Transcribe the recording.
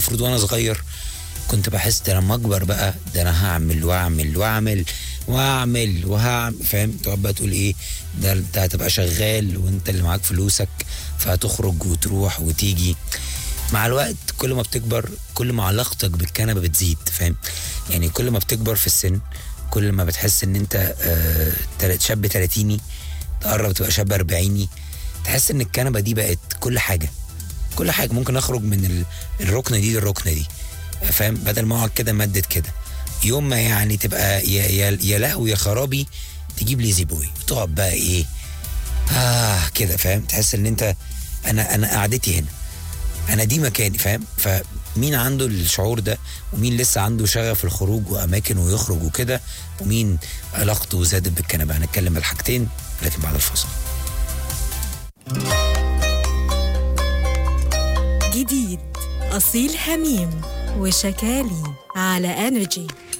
المفروض وانا صغير كنت بحس ده لما اكبر بقى ده انا هعمل واعمل واعمل واعمل وهعمل فاهم تقعد بقى تقول ايه ده انت هتبقى شغال وانت اللي معاك فلوسك فهتخرج وتروح وتيجي مع الوقت كل ما بتكبر كل ما علاقتك بالكنبه بتزيد فاهم يعني كل ما بتكبر في السن كل ما بتحس ان انت آه تل- شاب تلاتيني تقرب تبقى شاب اربعيني تحس ان الكنبه دي بقت كل حاجه كل حاجه ممكن اخرج من ال- الركنه دي للركنه دي فاهم بدل ما اقعد كده مدد كده يوم ما يعني تبقى يا يا يا لهوي يا خرابي تجيب لي زيبوي وتقعد بقى ايه اه كده فاهم تحس ان انت انا انا قعدتي هنا انا دي مكاني فاهم فمين عنده الشعور ده ومين لسه عنده شغف الخروج واماكن ويخرج وكده ومين علاقته زادت بالكنبه هنتكلم بالحاجتين لكن بعد الفاصل جديد أصيل حميم وشكالي على انرجي